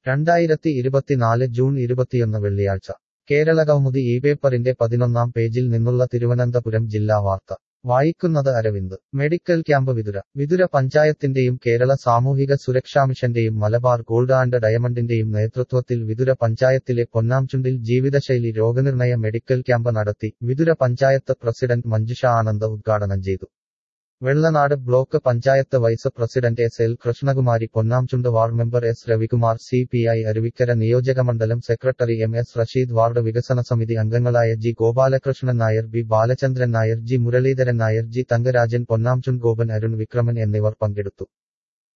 രണ്ടായിരത്തി ഇരുപത്തിനാല് ജൂൺ ഇരുപത്തിയൊന്ന് വെള്ളിയാഴ്ച കേരള കൗമുദി ഈ പേപ്പറിന്റെ പതിനൊന്നാം പേജിൽ നിന്നുള്ള തിരുവനന്തപുരം ജില്ലാ വാർത്ത വായിക്കുന്നത് അരവിന്ദ് മെഡിക്കൽ ക്യാമ്പ് വിതുര വിതുര പഞ്ചായത്തിന്റെയും കേരള സാമൂഹിക സുരക്ഷാ മിഷന്റെയും മലബാർ ഗോൾഡ് ആൻഡ് ഡയമണ്ടിന്റെയും നേതൃത്വത്തിൽ വിതുര പഞ്ചായത്തിലെ പൊന്നാംചുണ്ടിൽ ജീവിതശൈലി രോഗനിർണയ മെഡിക്കൽ ക്യാമ്പ് നടത്തി വിതുര പഞ്ചായത്ത് പ്രസിഡന്റ് മഞ്ജുഷ ആനന്ദ് ഉദ്ഘാടനം ചെയ്തു Vellanad block panchayat vice president S L Krishnakumari Ponnamchund ward member S Ravikumar C P I Aruvikkara നിയോജകമണ്ഡലം secretary M S Rasheed ward വികസന സമിതി അംഗങ്ങളായ G Gopalakrishnan Nair B Balachandran Nair G Muraleedharan Nair G തങ്കരാജൻ Ponnamchund Gopan Arun Vikraman എന്നിവർ പങ്കെടുത്തു